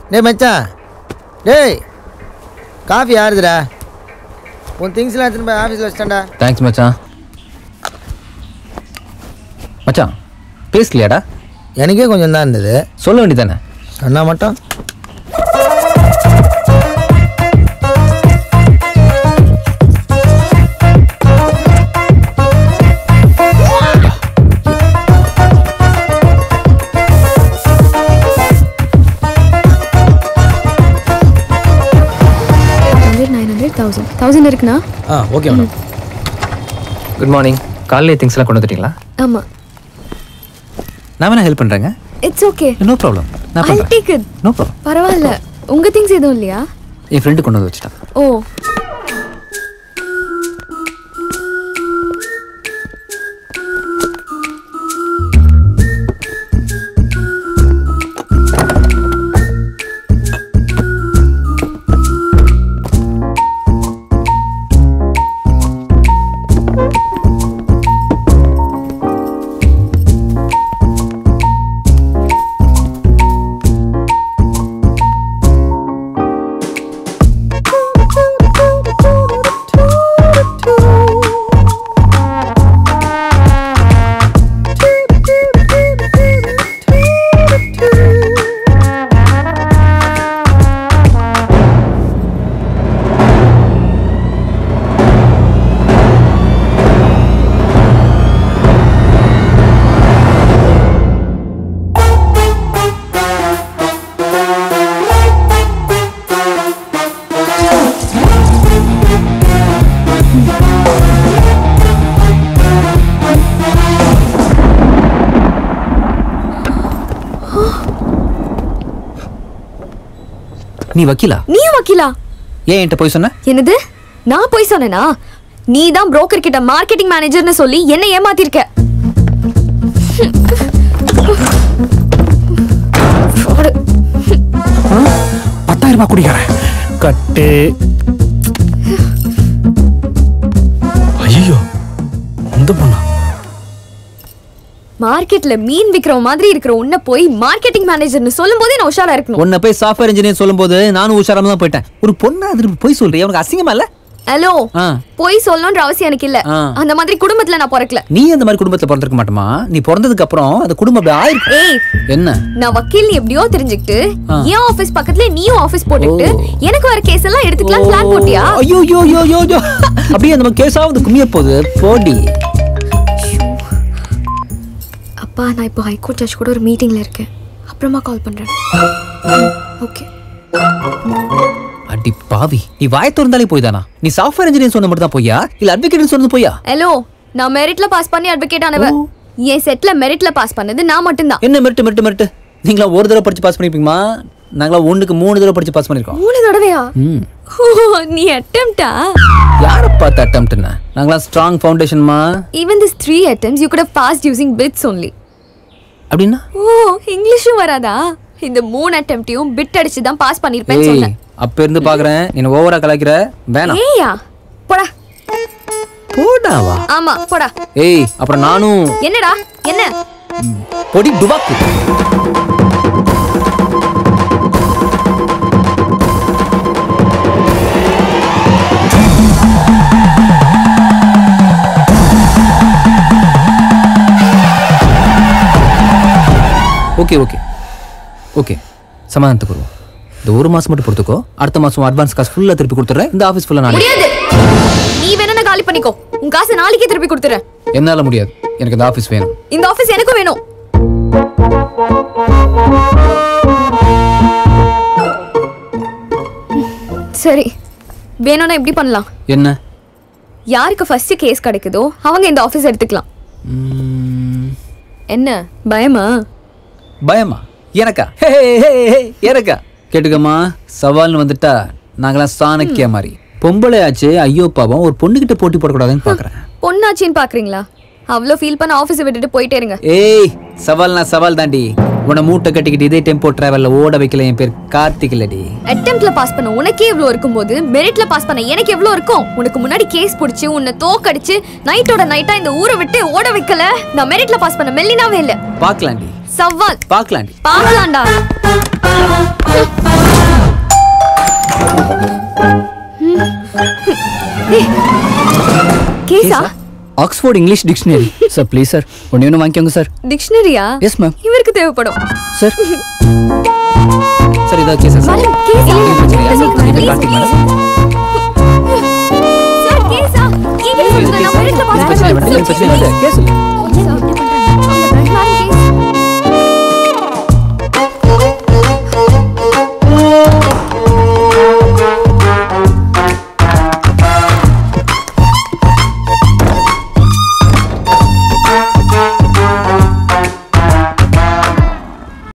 டேய் மச்சான் டேய் காஃபி யாருதுடா உன் திங்ஸ்லாம் எடுத்துன்னு போய் ஆஃபீஸில் வச்சிட்டேன்டா தேங்க்ஸ் மச்சான் மச்சான் பேசலையாடா எனக்கே கொஞ்சம் தான் இருந்தது சொல்ல வேண்டியதானே சொன்னா மட்டும் hundred nine hundred thousand thousand இருக்குண்ணா ஆ ஓகே மேடம் குட் மார்னிங் காலையில் திங்ஸ்லாம் கொண்டு வந்துட்டீங்களா ஆமாம் நான் வேணா ஹெல்ப் பண்ணுறேங்க இட்ஸ் ஓகே நோ ப்ராப்ளம் நான் ஐ பண்ணுறேன் டேக் இட் நோ ப்ராப்ளம் பரவாயில்ல உங்கள் திங்ஸ் எதுவும் இல்லையா என் ஃப்ரெண்டு கொண்டு வந்து வச்சுட்டான் ஓ நீ வக்கீலா நீயும் வக்கீலா ஏன் என்கிட்ட போய் சொன்ன என்னது நான் போய் சொன்னேனா நீ தான் புரோக்கர் கிட்ட மார்க்கெட்டிங் மேனேஜர்னு சொல்லி என்ன ஏமாத்திருக்க Fraud. பத்தாயிரம் ரூபாய் குடிக்கிறேன் கட்டு ஐயோ அந்த பொண்ணா மார்க்கெட்ல மீன் விக்கிற மாதிரி இருக்கிற உன்னை போய் மார்க்கெட்டிங் மேனேஜர்னு சொல்லும் போதே நான் உஷாரா இருக்கணும் உன்னை போய் சாஃப்ட்வேர் இன்ஜினியர் சொல்லும்போது நானும் உஷாராம தான் போயிட்டேன் ஒரு பொண்ணா அது போய் சொல்றேன் உனக்கு அசிங்கமா இல்ல ஹலோ ஆ. போய் சொல்லணும்ன்ற அவசியம் எனக்கு இல்ல ஆ. அந்த மாதிரி குடும்பத்துல நான் பிறக்கல நீ அந்த மாதிரி குடும்பத்துல பிறந்திருக்க மாட்டோமா நீ பிறந்ததுக்கு அப்புறம் அந்த குடும்பம் அப்படி ஆயிருக்கு ஏய் என்ன நான் வக்கீல் எப்படியோ தெரிஞ்சுக்கிட்டு ஆ. என் ஆபீஸ் பக்கத்துல நீயும் ஆபீஸ் போட்டுக்கிட்டு ஓ. எனக்கு வர கேஸ் எல்லாம் எடுத்துக்கலாம் பிளான் போட்டியா ஐயோ ஐயோ ஐயோ ஐயோ ஐயோ அப்படியே அந்த கேஸா வந்து குமிய போகுது போடி அப்பா நான் இப்போ ஹைகோர்ட் ஜட்ஜ் கூட ஒரு மீட்டிங்ல இருக்கேன் அப்புறமா கால் பண்றேன் ஓகே அடி பாவி நீ வாய் திறந்தாலே போய் தானா நீ சாஃப்ட்வேர் இன்ஜினியர் சொன்ன மட்டும் தான் போயா இல்ல அட்வொகேட் சொன்னது போயா ஹலோ நான் மெரிட்ல பாஸ் பண்ணி அட்வொகேட் ஆனவ என் செட்ல மெரிட்ல பாஸ் பண்ணது நான் மட்டும்தான் என்ன மெரிட்டு மெரிட்டு மெரிட்டு நீங்களா ஒரு தடவை படிச்சு பாஸ் பண்ணிருப்பீங்களா நாங்களா ஒண்ணுக்கு மூணு தடவை படிச்சு பாஸ் பண்ணிருக்கோம் மூணு தடவையா ம் ஓ நீ அட்டம்ப்டா யாரை பார்த்து அட்டம்ப்ட்னா நாங்களா ஸ்ட்ராங் ஃபவுண்டேஷன்மா even this three attempts you could have passed using bits only அப்படின்னா ஓ இங்கிலீஷும் வராதா இந்த மூணு அட்டம்ப்டையும் பிட் அடிச்சு தான் பாஸ் பண்ணிருப்பேன்னு ஏய் சொன்னேன் அப்ப இருந்து பாக்குறேன் நீ ஓவரா கலாய்க்கிற வேணாம் ஏயா போடா போடாவா ஆமா போடா ஏய் அப்புறம் நானும் என்னடா என்ன பொடி டுபாக்கு ஓகே ஓகே ஓகே சமாதானத்துக்கு வருவோம் இந்த ஒரு மாசம் மட்டும் பொறுத்துக்கோ அடுத்த மாசம் அட்வான்ஸ் காசு ஃபுல்லா திருப்பி கொடுத்துறேன் இந்த ஆஃபீஸ் ஃபுல்லா நான் முடியாது நீ வேணா காலி பண்ணிக்கோ உன் காசை நாளைக்கே திருப்பி கொடுத்துறேன் என்னால முடியாது எனக்கு இந்த ஆஃபீஸ் வேணும் இந்த ஆபீஸ் எனக்கும் வேணும் சரி வேணும்னா எப்படி பண்ணலாம் என்ன யாருக்கு ஃபர்ஸ்ட் கேஸ் கிடைக்குதோ அவங்க இந்த ஆபீஸ் எடுத்துக்கலாம் ம், என்ன பயமா பயமா எனக்கா ஹே, ஹே, ஹே, ஹே, எனக்கா கேட்டுக்கம்மா சவால்னு வந்துட்டா நாங்களாம் சாணக்கிய மாதிரி பொம்பளை ஆச்சு ஐயோ பாவம் ஒரு பொண்ணுகிட்ட போட்டி போடக்கூடாதுன்னு பாக்குறேன் பொண்ணாச்சின்னு பாக்குறீங்களா அவ்வளோ ஃபீல் பண்ண ஆஃபீஸை விட்டுட்டு போயிட்டே இருங்க ஏய் சவால்னா சவால் தாண்டி உன்னை மூட்டை கட்டிக்கிட்டு இதே டெம்போ டிராவல்ல ஓட வைக்கல என் பேர் கார்த்திக் இல்லடி அட்டெம்ப்ட்ல பாஸ் பண்ண உனக்கே இவ்வளோ இருக்கும்போது மெரிட்ல பாஸ் பண்ண எனக்கு எவ்வளோ இருக்கும் உனக்கு முன்னாடி கேஸ் பிடிச்சி உன்னை தோக்கடிச்சு நைட்டோட நைட்டா இந்த ஊரை விட்டு ஓட வைக்கல நான் மெரிட்ல பாஸ் பண்ண மெல்லினாவே இல்ல பாக்கலாண்டி சவால் பாக்கலாண்டி பார்க்கலாம்டா கேசா Oxford English dictionary sir please sir ஒன்று ஒன்று வாங்கிக்கோங்க சார் டிக்ஷனரியா எஸ் மேம் இவருக்கு தேவைப்படும் சார் சார் இதாக கேசா சார் மேடம் கேசா